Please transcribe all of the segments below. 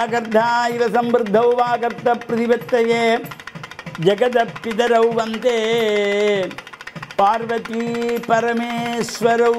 வாகர்தா இவ சம்பிருத்தௌ வாகர்த்த பிரதிபத்தையே ஜெகத பிதரௌ வந்தே பார்வதி பரமேஸ்வரௌ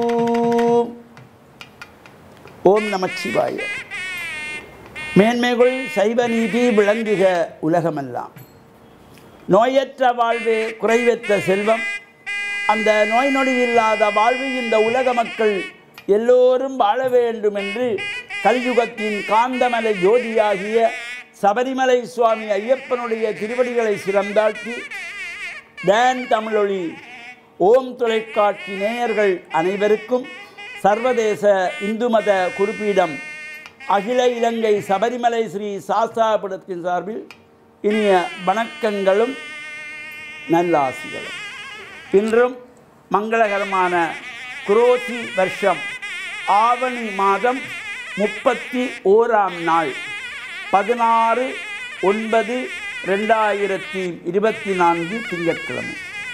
ஓம் நமச்சிவாய மேன்மைகள் சைவ நீதி விளங்குக உலகமெல்லாம் நோயற்ற வாழ்வே குறைவற்ற செல்வம் அந்த நோய் நொடி இல்லாத வாழ்வு இந்த உலக மக்கள் எல்லோரும் வாழ வேண்டும் என்று கலியுகத்தின் காந்தமலை ஜோதியாகிய சபரிமலை சுவாமி ஐயப்பனுடைய திருவடிகளை சிறந்தாழ்த்தி தேன் தமிழொளி ஓம் தொலைக்காட்சி நேயர்கள் அனைவருக்கும் சர்வதேச இந்து மத குறிப்பீடம் அகில இலங்கை சபரிமலை ஸ்ரீ சாஸ்தாபுரத்தின் சார்பில் இனிய வணக்கங்களும் நல்லாசிகளும் இன்றும் மங்களகரமான குரோசி வருஷம் ஆவணி மாதம் முப்பத்தி ஓராம் நாள் பதினாறு ஒன்பது ரெண்டாயிரத்தி இருபத்தி நான்கு திங்கட்கிழமை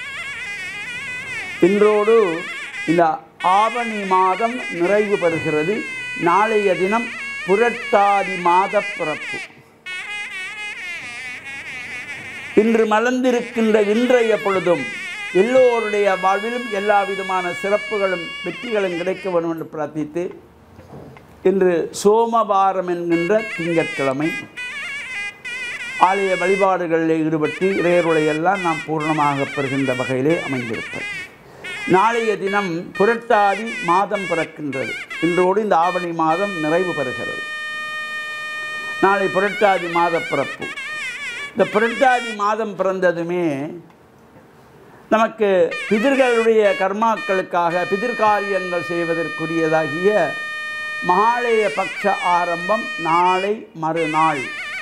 இன்றோடு இந்த ஆவணி மாதம் நிறைவு பெறுகிறது நாளைய தினம் புரட்டாதி மாத பிறப்பு இன்று மலர்ந்திருக்கின்ற இன்றைய பொழுதும் எல்லோருடைய வாழ்விலும் எல்லா விதமான சிறப்புகளும் வெற்றிகளும் கிடைக்க வேண்டும் என்று பிரார்த்தித்து இன்று சோமவாரம் என்கின்ற திங்கட்கிழமை ஆலய வழிபாடுகளில் ஈடுபட்டு இறையருளை எல்லாம் நாம் பூர்ணமாக பெறுகின்ற வகையிலே அமைந்திருப்பது நாளைய தினம் புரட்டாதி மாதம் பிறக்கின்றது இன்றோடு இந்த ஆவணி மாதம் நிறைவு பெறுகிறது நாளை புரட்டாதி மாத பிறப்பு இந்த புரட்டாதி மாதம் பிறந்ததுமே நமக்கு பிதிர்களுடைய கர்மாக்களுக்காக பிதிர்காரியங்கள் செய்வதற்குரியதாகிய மகாலய பட்ச ஆரம்பம் நாளை மறுநாள்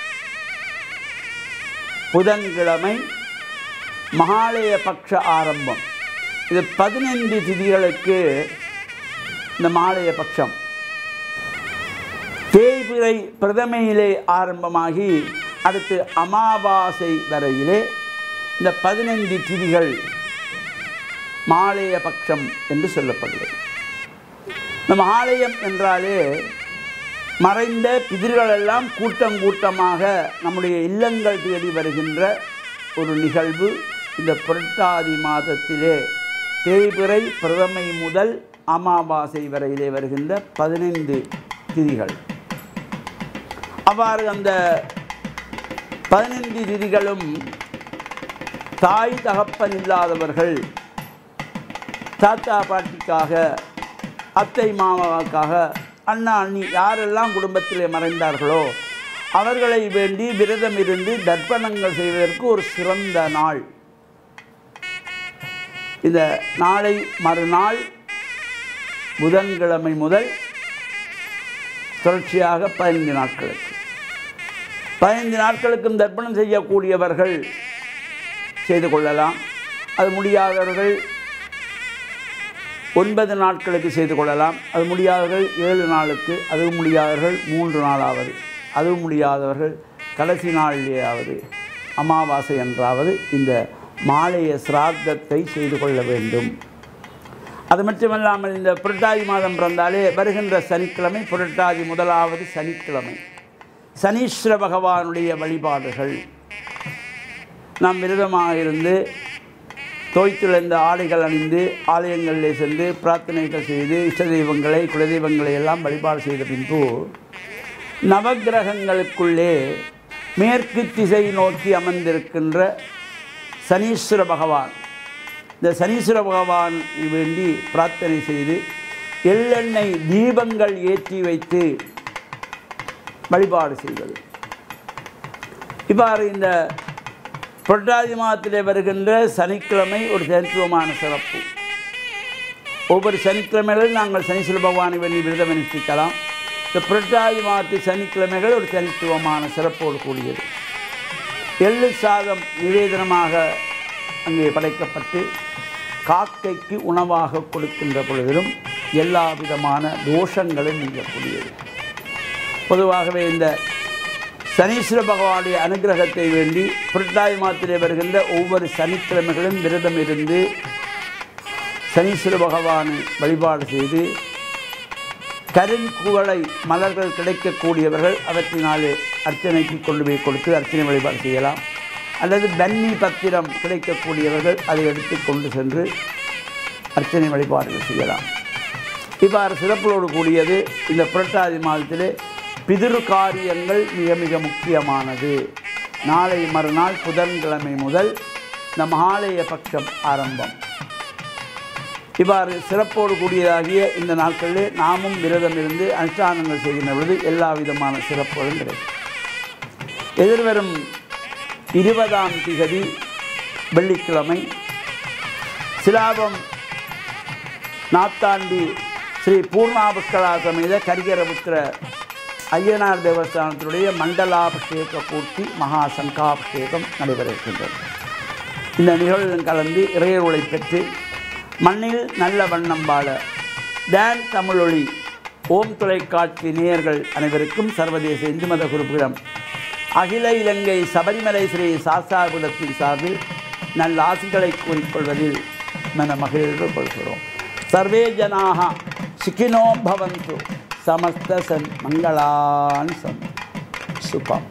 புதன்கிழமை மகாலய பட்ச ஆரம்பம் இது பதினைந்து திதிகளுக்கு இந்த மாலய பட்சம் தேய்பிறை பிரதமையிலே ஆரம்பமாகி அடுத்து அமாவாசை வரையிலே இந்த பதினைந்து திதிகள் மாலய பட்சம் என்று சொல்லப்படுகிறது இந்த மாலயம் என்றாலே மறைந்த பிதிர்களெல்லாம் கூட்டம் கூட்டமாக நம்முடைய இல்லங்கள் தேடி வருகின்ற ஒரு நிகழ்வு இந்த புரட்டாதி மாதத்திலே தேய்பிறை பிரதமை முதல் அமாவாசை வரையிலே வருகின்ற பதினைந்து திதிகள் அவ்வாறு அந்த பதினைந்து திதிகளும் தாய் தகப்பன் இல்லாதவர்கள் தாத்தா பாட்டிக்காக அத்தை மாமாவுக்காக அண்ணா அண்ணி யாரெல்லாம் குடும்பத்திலே மறைந்தார்களோ அவர்களை வேண்டி விரதம் இருந்து தர்ப்பணங்கள் செய்வதற்கு ஒரு சிறந்த நாள் இந்த நாளை மறுநாள் புதன்கிழமை முதல் தொடர்ச்சியாக பதினைந்து நாட்களுக்கு பதினைந்து நாட்களுக்கும் தர்ப்பணம் செய்யக்கூடியவர்கள் செய்து கொள்ளலாம் அது முடியாதவர்கள் ஒன்பது நாட்களுக்கு செய்து கொள்ளலாம் அது முடியாதவர்கள் ஏழு நாளுக்கு அதுவும் முடியாதவர்கள் மூன்று நாளாவது அதுவும் முடியாதவர்கள் கடைசி நாளிலேயாவது அமாவாசை என்றாவது இந்த மாலைய சிராத்தத்தை செய்து கொள்ள வேண்டும் அது மட்டுமல்லாமல் இந்த புரட்டாதி மாதம் பிறந்தாலே வருகின்ற சனிக்கிழமை புரட்டாதி முதலாவது சனிக்கிழமை சனீஸ்வர பகவானுடைய வழிபாடுகள் நாம் விரதமாக இருந்து தோய்த்துழைந்த ஆடைகள் அணிந்து ஆலயங்களிலே சென்று பிரார்த்தனைகள் செய்து இஷ்ட தெய்வங்களை குலதெய்வங்களை எல்லாம் வழிபாடு செய்த பின்பு நவக்கிரகங்களுக்குள்ளே மேற்கு திசை நோக்கி அமர்ந்திருக்கின்ற சனீஸ்வர பகவான் இந்த சனீஸ்வர பகவான் வேண்டி பிரார்த்தனை செய்து எள்ளெண்ணெய் தீபங்கள் ஏற்றி வைத்து வழிபாடு செய்வது இவ்வாறு இந்த புரட்டாதி மாதத்திலே வருகின்ற சனிக்கிழமை ஒரு தனித்துவமான சிறப்பு ஒவ்வொரு சனிக்கிழமைகளிலும் நாங்கள் சனீஸ்வர பகவானை வேண்டி விரதம் அனுஷ்டிக்கலாம் இந்த புரட்டாதி மாதத்து சனிக்கிழமைகள் ஒரு தனித்துவமான சிறப்போடு கூடியது எள்ளு சாதம் நிவேதனமாக அங்கே படைக்கப்பட்டு காக்கைக்கு உணவாக கொடுக்கின்ற பொழுதிலும் எல்லா விதமான தோஷங்களும் நீங்கக்கூடியது பொதுவாகவே இந்த சனீஸ்வர பகவானுடைய அனுகிரகத்தை வேண்டி புரட்டாதி மாதத்திலே வருகின்ற ஒவ்வொரு சனிக்கிழமைகளும் விரதம் இருந்து சனீஸ்வர பகவானை வழிபாடு செய்து கருங்குவளை மலர்கள் கிடைக்கக்கூடியவர்கள் அவற்றினாலே அர்ச்சனைக்கு கொண்டு போய் கொடுத்து அர்ச்சனை வழிபாடு செய்யலாம் அல்லது பன்னி பத்திரம் கிடைக்கக்கூடியவர்கள் அதை எடுத்து கொண்டு சென்று அர்ச்சனை வழிபாடுகள் செய்யலாம் இவ்வாறு சிறப்புகளோடு கூடியது இந்த புரட்டாதி மாதத்திலே பிதிரு காரியங்கள் மிக மிக முக்கியமானது நாளை மறுநாள் புதன்கிழமை முதல் இந்த மகாலய பட்சம் ஆரம்பம் இவ்வாறு சிறப்போடு கூடியதாகிய இந்த நாட்களிலே நாமும் விரதம் இருந்து அனுஷ்டானங்கள் செய்கின்ற பொழுது எல்லா விதமான சிறப்புகளும் கிடைக்கும் எதிர்வரும் இருபதாம் திகதி வெள்ளிக்கிழமை சிலாபம் நாத்தாண்டி ஸ்ரீ பூர்ணாபுஷ்கலா சமேத கரிகரபுத்திர ஐயனார் தேவஸ்தானத்தினுடைய மண்டலாபிஷேக பூர்த்தி மகா சங்காபிஷேகம் நடைபெற இருக்கின்றது இந்த நிகழ்வில் கலந்து இறையருளை பெற்று மண்ணில் நல்ல வண்ணம் வாழ டான் தமிழொளி ஓம் தொலைக்காட்சி நேயர்கள் அனைவருக்கும் சர்வதேச இந்து மத குரூப்பிடம் அகில இலங்கை சபரிமலை ஸ்ரீ சாஸ்தாபுரத்தின் சார்பில் நல்ல ஆசிகளை கூறிக்கொள்வதில் மன மகிழ்வு கொள்கிறோம் சர்வே ஜனாக சுகினோ பவந்து சமஸ்த சன் மங்களான் சன் சுபம்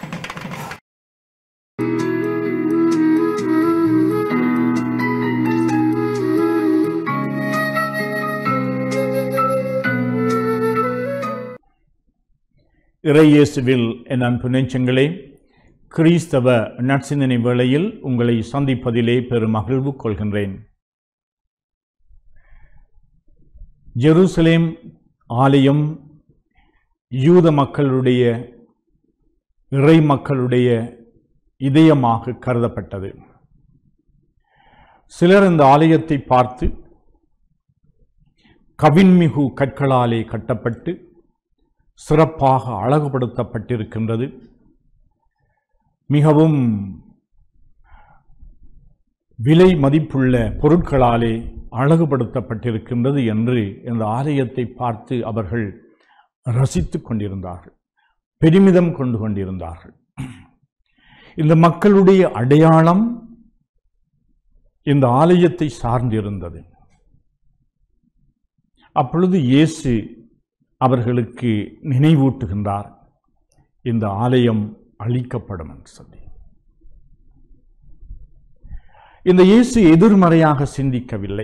இறையேசுவில் என் அன்பு நெஞ்சங்களே கிறிஸ்தவ நற்சிந்தனை வேளையில் உங்களை சந்திப்பதிலே பெரும் மகிழ்வு கொள்கின்றேன் ஜெருசலேம் ஆலயம் யூத மக்களுடைய இறை மக்களுடைய இதயமாக கருதப்பட்டது சிலர் இந்த ஆலயத்தை பார்த்து கவின்மிகு கற்களாலே கட்டப்பட்டு சிறப்பாக அழகுபடுத்தப்பட்டிருக்கின்றது மிகவும் விலை மதிப்புள்ள பொருட்களாலே அழகுபடுத்தப்பட்டிருக்கின்றது என்று இந்த ஆலயத்தை பார்த்து அவர்கள் ரசித்துக் கொண்டிருந்தார்கள் பெருமிதம் கொண்டு கொண்டிருந்தார்கள் இந்த மக்களுடைய அடையாளம் இந்த ஆலயத்தை சார்ந்திருந்தது அப்பொழுது இயேசு அவர்களுக்கு நினைவூட்டுகின்றார் இந்த ஆலயம் அழிக்கப்படும் என்று சொல்லி இந்த இயேசு எதிர்மறையாக சிந்திக்கவில்லை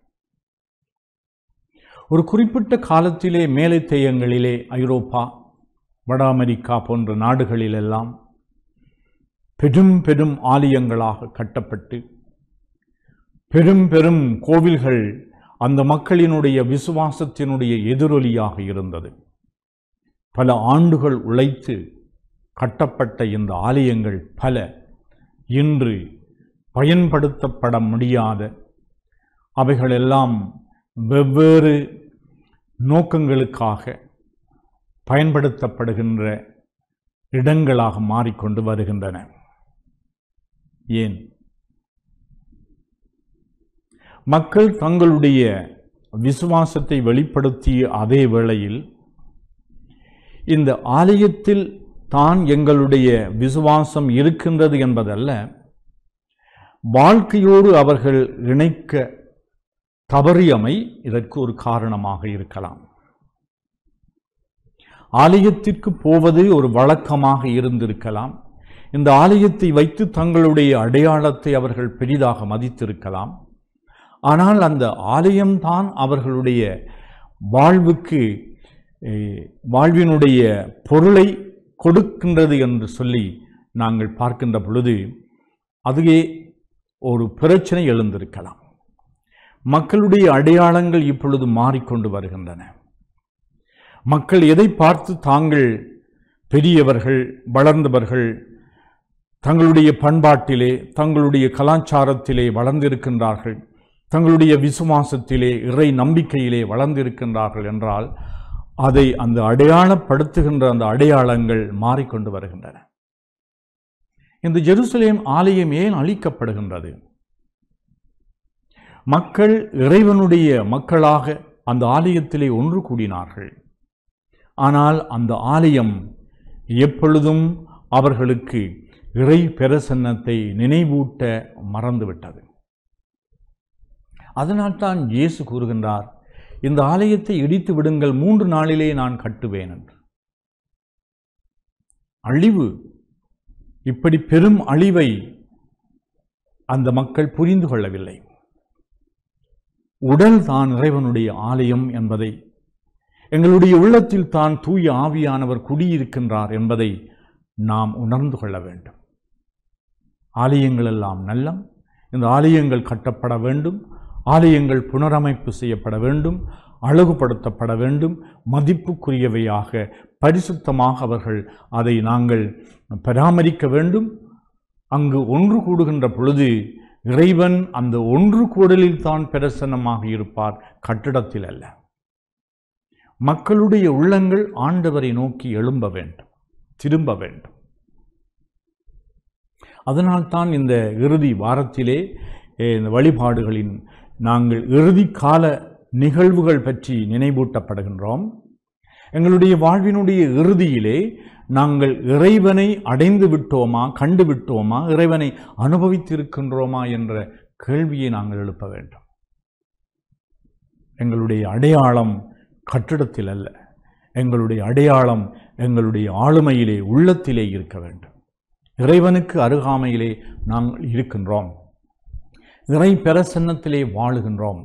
ஒரு குறிப்பிட்ட காலத்திலே மேலை தேயங்களிலே ஐரோப்பா வட அமெரிக்கா போன்ற நாடுகளிலெல்லாம் பெரும் பெரும் ஆலயங்களாக கட்டப்பட்டு பெரும் பெரும் கோவில்கள் அந்த மக்களினுடைய விசுவாசத்தினுடைய எதிரொலியாக இருந்தது பல ஆண்டுகள் உழைத்து கட்டப்பட்ட இந்த ஆலயங்கள் பல இன்று பயன்படுத்தப்பட முடியாத அவைகளெல்லாம் வெவ்வேறு நோக்கங்களுக்காக பயன்படுத்தப்படுகின்ற இடங்களாக மாறிக்கொண்டு வருகின்றன ஏன் மக்கள் தங்களுடைய விசுவாசத்தை வெளிப்படுத்திய அதே வேளையில் இந்த ஆலயத்தில் தான் எங்களுடைய விசுவாசம் இருக்கின்றது என்பதல்ல வாழ்க்கையோடு அவர்கள் இணைக்க தவறியமை இதற்கு ஒரு காரணமாக இருக்கலாம் ஆலயத்திற்கு போவது ஒரு வழக்கமாக இருந்திருக்கலாம் இந்த ஆலயத்தை வைத்து தங்களுடைய அடையாளத்தை அவர்கள் பெரிதாக மதித்திருக்கலாம் ஆனால் அந்த ஆலயம்தான் அவர்களுடைய வாழ்வுக்கு eh, வாழ்வினுடைய பொருளை கொடுக்கின்றது என்று சொல்லி நாங்கள் பார்க்கின்ற பொழுது அதுவே ஒரு பிரச்சனை எழுந்திருக்கலாம் மக்களுடைய அடையாளங்கள் இப்பொழுது மாறிக்கொண்டு வருகின்றன மக்கள் எதை பார்த்து தாங்கள் பெரியவர்கள் வளர்ந்தவர்கள் தங்களுடைய பண்பாட்டிலே தங்களுடைய கலாச்சாரத்திலே வளர்ந்திருக்கின்றார்கள் தங்களுடைய விசுவாசத்திலே இறை நம்பிக்கையிலே வளர்ந்திருக்கின்றார்கள் என்றால் அதை அந்த அடையாளப்படுத்துகின்ற அந்த அடையாளங்கள் மாறிக்கொண்டு வருகின்றன இந்த ஜெருசலேம் ஆலயம் ஏன் அழிக்கப்படுகின்றது மக்கள் இறைவனுடைய மக்களாக அந்த ஆலயத்திலே ஒன்று கூடினார்கள் ஆனால் அந்த ஆலயம் எப்பொழுதும் அவர்களுக்கு இறை பிரசன்னத்தை நினைவூட்ட மறந்துவிட்டது அதனால்தான் இயேசு கூறுகின்றார் இந்த ஆலயத்தை இடித்து விடுங்கள் மூன்று நாளிலே நான் கட்டுவேன் என்று அழிவு இப்படி பெரும் அழிவை அந்த மக்கள் புரிந்து கொள்ளவில்லை உடல் தான் இறைவனுடைய ஆலயம் என்பதை எங்களுடைய உள்ளத்தில் தான் தூய ஆவியானவர் குடியிருக்கின்றார் என்பதை நாம் உணர்ந்து கொள்ள வேண்டும் ஆலயங்கள் எல்லாம் நல்லம் இந்த ஆலயங்கள் கட்டப்பட வேண்டும் ஆலயங்கள் புனரமைப்பு செய்யப்பட வேண்டும் அழகுபடுத்தப்பட வேண்டும் மதிப்புக்குரியவையாக பரிசுத்தமாக அவர்கள் அதை நாங்கள் பராமரிக்க வேண்டும் அங்கு ஒன்று கூடுகின்ற பொழுது இறைவன் அந்த ஒன்று கூடலில் தான் பிரசன்னமாக இருப்பார் கட்டிடத்தில் அல்ல மக்களுடைய உள்ளங்கள் ஆண்டவரை நோக்கி எழும்ப வேண்டும் திரும்ப வேண்டும் அதனால்தான் இந்த இறுதி வாரத்திலே eh, இந்த வழிபாடுகளின் நாங்கள் இறுதி கால நிகழ்வுகள் பற்றி நினைவூட்டப்படுகின்றோம் எங்களுடைய வாழ்வினுடைய இறுதியிலே நாங்கள் இறைவனை அடைந்து விட்டோமா கண்டு விட்டோமா இறைவனை அனுபவித்திருக்கின்றோமா என்ற கேள்வியை நாங்கள் எழுப்ப வேண்டும் எங்களுடைய அடையாளம் கட்டிடத்தில் அல்ல எங்களுடைய அடையாளம் எங்களுடைய ஆளுமையிலே உள்ளத்திலே இருக்க வேண்டும் இறைவனுக்கு அருகாமையிலே நாங்கள் இருக்கின்றோம் இறை பிரசன்னத்திலே வாழுகின்றோம்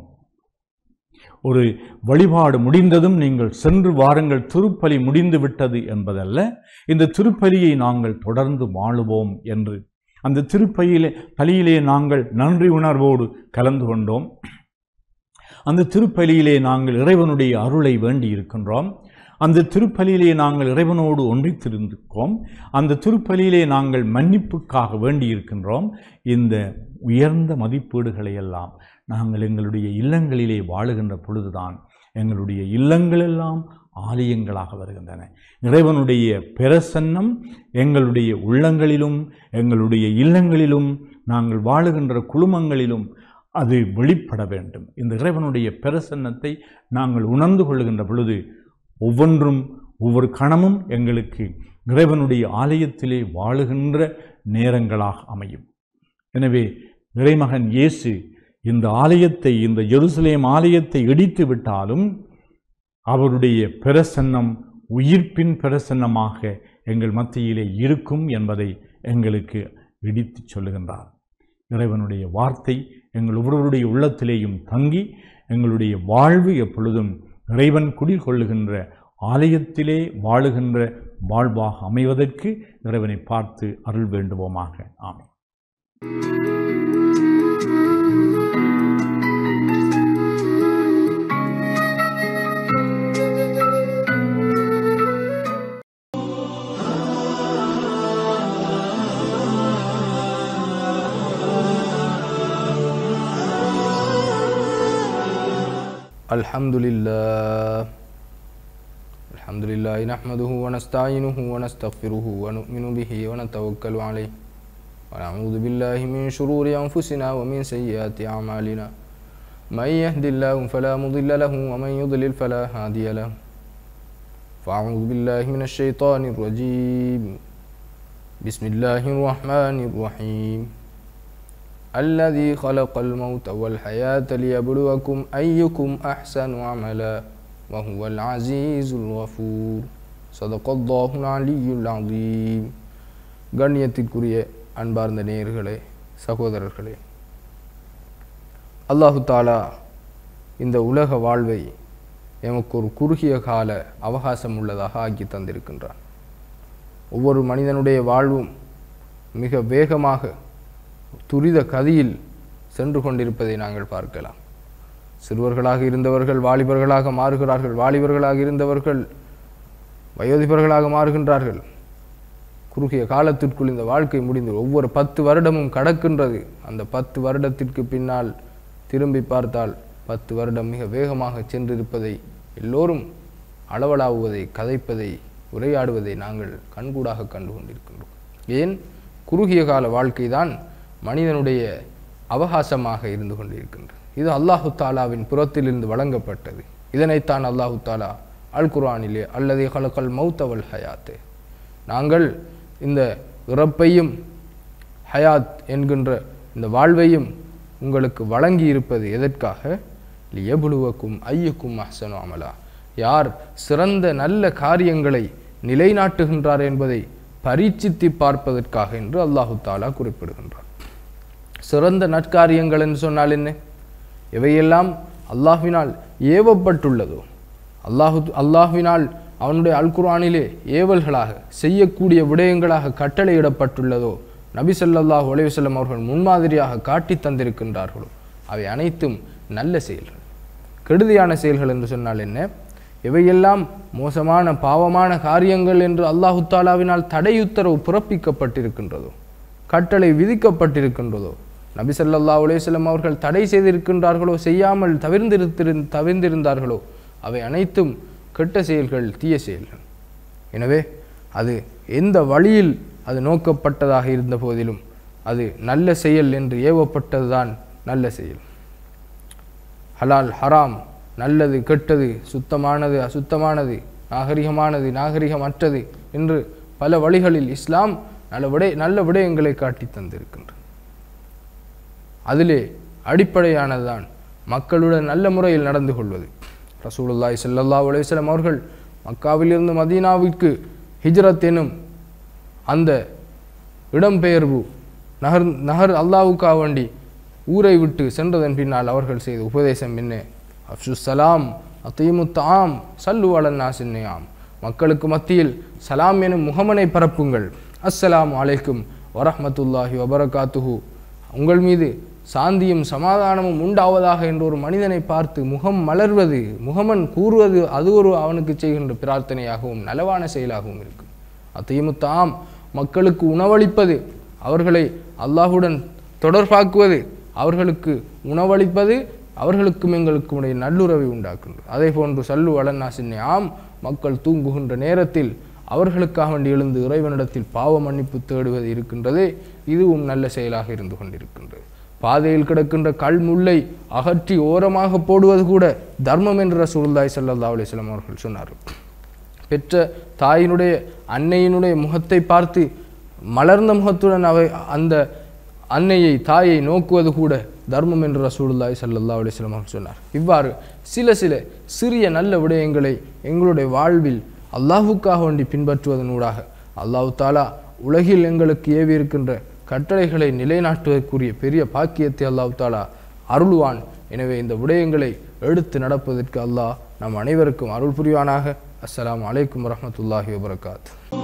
ஒரு வழிபாடு முடிந்ததும் நீங்கள் சென்று வாருங்கள் திருப்பலி முடிந்து விட்டது என்பதல்ல இந்த திருப்பலியை நாங்கள் தொடர்ந்து வாழுவோம் என்று அந்த திருப்பலியிலே பலியிலே நாங்கள் நன்றி உணர்வோடு கலந்து கொண்டோம் அந்த திருப்பலியிலே நாங்கள் இறைவனுடைய அருளை வேண்டி இருக்கின்றோம் அந்த திருப்பலியிலே நாங்கள் இறைவனோடு ஒன்றித்திருந்திருக்கோம் அந்த திருப்பலியிலே நாங்கள் மன்னிப்புக்காக வேண்டி இருக்கின்றோம் இந்த உயர்ந்த மதிப்பீடுகளை எல்லாம் நாங்கள் எங்களுடைய இல்லங்களிலே வாழுகின்ற பொழுதுதான் எங்களுடைய இல்லங்களெல்லாம் ஆலயங்களாக வருகின்றன இறைவனுடைய பிரசன்னம் எங்களுடைய உள்ளங்களிலும் எங்களுடைய இல்லங்களிலும் நாங்கள் வாழுகின்ற குழுமங்களிலும் அது வெளிப்பட வேண்டும் இந்த இறைவனுடைய பிரசன்னத்தை நாங்கள் உணர்ந்து கொள்ளுகின்ற பொழுது ஒவ்வொன்றும் ஒவ்வொரு கணமும் எங்களுக்கு இறைவனுடைய ஆலயத்திலே வாழுகின்ற நேரங்களாக அமையும் எனவே இறைமகன் இயேசு இந்த ஆலயத்தை இந்த ஜெருசலேம் ஆலயத்தை இடித்து விட்டாலும் அவருடைய பிரசன்னம் உயிர்ப்பின் பிரசன்னமாக எங்கள் மத்தியிலே இருக்கும் என்பதை எங்களுக்கு இடித்துச் சொல்லுகின்றார் இறைவனுடைய வார்த்தை எங்கள் ஒவ்வொருவருடைய உள்ளத்திலேயும் தங்கி எங்களுடைய வாழ்வு எப்பொழுதும் இறைவன் குடில் கொள்ளுகின்ற ஆலயத்திலே வாழுகின்ற வாழ்வாக அமைவதற்கு இறைவனை பார்த்து அருள் வேண்டுவோமாக ஆமென் الحمد لله الحمد لله نحمده ونستعينه ونستغفره ونؤمن به ونتوكل عليه ونعوذ بالله من شرور أنفسنا ومن سيئات أعمالنا من يهد الله فلا مضل له ومن يضلل فلا هادي له فأعوذ بالله من الشيطان الرجيم بسم الله الرحمن الرحيم الذي خلق الموت والحياة ليبلوكم أيكم أحسن عملا وهو العزيز الغفور صدق الله العلي العظيم கண்ணியத்திற்குரிய அன்பார்ந்த நேயர்களே சகோதரர்களே அல்லாஹு தாலா இந்த உலக வாழ்வை எமக்கு ஒரு குறுகிய கால அவகாசம் உள்ளதாக ஆக்கி தந்திருக்கின்றான் ஒவ்வொரு மனிதனுடைய வாழ்வும் மிக வேகமாக துரித கதியில் சென்று கொண்டிருப்பதை நாங்கள் பார்க்கலாம் சிறுவர்களாக இருந்தவர்கள் வாலிபர்களாக மாறுகிறார்கள் வாலிபர்களாக இருந்தவர்கள் வயோதிபர்களாக மாறுகின்றார்கள் குறுகிய காலத்திற்குள் இந்த வாழ்க்கை முடிந்து ஒவ்வொரு பத்து வருடமும் கடக்கின்றது அந்த பத்து வருடத்திற்கு பின்னால் திரும்பி பார்த்தால் பத்து வருடம் மிக வேகமாக சென்றிருப்பதை எல்லோரும் அளவலாவுவதை கதைப்பதை உரையாடுவதை நாங்கள் கண்கூடாக கண்டு கொண்டிருக்கின்றோம் ஏன் குறுகிய கால வாழ்க்கை தான் மனிதனுடைய அவகாசமாக இருந்து கொண்டிருக்கின்றது இது அல்லாஹு தாலாவின் புறத்திலிருந்து வழங்கப்பட்டது இதனைத்தான் அல்லாஹு தாலா அல் குர்ஆனிலே அல்லது ஹலக்கல் மௌத்தவல் ஹயாத்து நாங்கள் இந்த இறப்பையும் ஹயாத் என்கின்ற இந்த வாழ்வையும் உங்களுக்கு வழங்கி இருப்பது எதற்காக லியபுலுவக்கும் ஐயுக்கும் அஹ்சனு அமலா யார் சிறந்த நல்ல காரியங்களை நிலைநாட்டுகின்றார் என்பதை பரீட்சித்து பார்ப்பதற்காக என்று அல்லாஹு தாலா குறிப்பிடுகின்றார் சிறந்த நற்காரியங்கள் என்று சொன்னால் என்ன இவையெல்லாம் அல்லாஹ்வினால் ஏவப்பட்டுள்ளதோ அல்லாஹு அல்லாஹ்வினால் அவனுடைய அல் குர்ஆனிலே ஏவல்களாக செய்யக்கூடிய விடயங்களாக கட்டளையிடப்பட்டுள்ளதோ நபி ஸல்லல்லாஹு அலைஹி வஸல்லம் அவர்கள் முன்மாதிரியாக காட்டி தந்திருக்கின்றார்களோ அவை அனைத்தும் நல்ல செயல்கள் கெடுதியான செயல்கள் என்று சொன்னால் என்ன இவையெல்லாம் மோசமான பாவமான காரியங்கள் என்று அல்லாஹு தாலாவினால் தடையுத்தரவு பிறப்பிக்கப்பட்டிருக்கின்றதோ கட்டளை விதிக்கப்பட்டிருக்கின்றதோ நபி ஸல்லல்லாஹு அலைஹி வஸல்லம் அவர்கள் தடை செய்திருக்கின்றார்களோ செய்யாமல் தவிர்ந்திருத்திரு தவிர்ந்திருந்தார்களோ அவை அனைத்தும் கெட்ட செயல்கள் தீய செயல்கள் எனவே அது எந்த வழியில் அது நோக்கப்பட்டதாக இருந்த போதிலும் அது நல்ல செயல் என்று ஏவப்பட்டதுதான் நல்ல செயல் ஹலால் ஹராம் நல்லது கெட்டது சுத்தமானது அசுத்தமானது நாகரிகமானது நாகரிகமற்றது என்று பல வழிகளில் இஸ்லாம் நல்ல விடய நல்ல விடயங்களை காட்டி தந்திருக்கின்றது அதிலே அடிப்படையானதுதான் மக்களுடன் நல்ல முறையில் நடந்து கொள்வது ரசூலுல்லாஹி ஸல்லல்லாஹு அலைஹி வஸல்லம் அவர்கள் மக்காவிலிருந்து மதீனாவிற்கு ஹிஜ்ரத் எனும் அந்த இடம்பெயர்வு நகர் நகர் அல்லாவுக்காக வேண்டி ஊரை விட்டு சென்றதன் பின்னால் அவர்கள் செய்த உபதேசம் என்ன அப்சு சலாம் அத்தீமுத்தாம் சல்லு அலன்னாசின்னையாம் மக்களுக்கு மத்தியில் சலாம் எனும் முகமனை பரப்புங்கள் அஸ்ஸலாமு அலைக்கும் வரஹ்மத்துல்லாஹி வபரகாத்துஹு உங்கள் மீது சாந்தியும் சமாதானமும் உண்டாவதாக என்ற ஒரு மனிதனை பார்த்து முகம் மலர்வது முகமன் கூறுவது அது ஒரு அவனுக்கு செய்கின்ற பிரார்த்தனையாகவும் நலவான செயலாகவும் இருக்கும் அத்தையுமுத்தாம் மக்களுக்கு உணவளிப்பது அவர்களை அல்லாஹுடன் தொடர்பாக்குவது அவர்களுக்கு உணவளிப்பது அவர்களுக்கும் எங்களுக்கும் இடையே நல்லுறவை உண்டாக்குகிறது அதே போன்று சல்லு வளன்னாசின்னை ஆம் மக்கள் தூங்குகின்ற நேரத்தில் அவர்களுக்காக வேண்டி எழுந்து இறைவனிடத்தில் பாவ மன்னிப்பு தேடுவது இருக்கின்றதே இதுவும் நல்ல செயலாக இருந்து கொண்டிருக்கின்றது பாதையில் கிடக்கின்ற கல் முல்லை அகற்றி ஓரமாக போடுவது கூட தர்மம் என்று ரசூலுல்லாஹி ஸல்லல்லாஹு அலைஹி வஸல்லம் அவர்கள் சொன்னார்கள் பெற்ற தாயினுடைய அன்னையினுடைய முகத்தை பார்த்து மலர்ந்த முகத்துடன் அவை அந்த அன்னையை தாயை நோக்குவது கூட தர்மம் என்று ரசூலுல்லாஹி ஸல்லல்லாஹு அலைஹி வஸல்லம் அவர்கள் சொன்னார் இவ்வாறு சில சில சிறிய நல்ல விடயங்களை எங்களுடைய வாழ்வில் அல்லாஹுக்காக வேண்டி பின்பற்றுவதனூடாக அல்லாஹு தாலா உலகில் எங்களுக்கு ஏவி இருக்கின்ற கட்டளைகளை நிலைநாட்டுவதற்குரிய பெரிய பாக்கியத்தை அல்லாஹு தாலா அருள்வான் எனவே இந்த விடயங்களை எடுத்து நடப்பதற்கு அல்லாஹ் நம் அனைவருக்கும் அருள் புரிவானாக அஸ்ஸலாமு அலைக்கும் வரஹ்மத்துல்லாஹி வபரகாத்து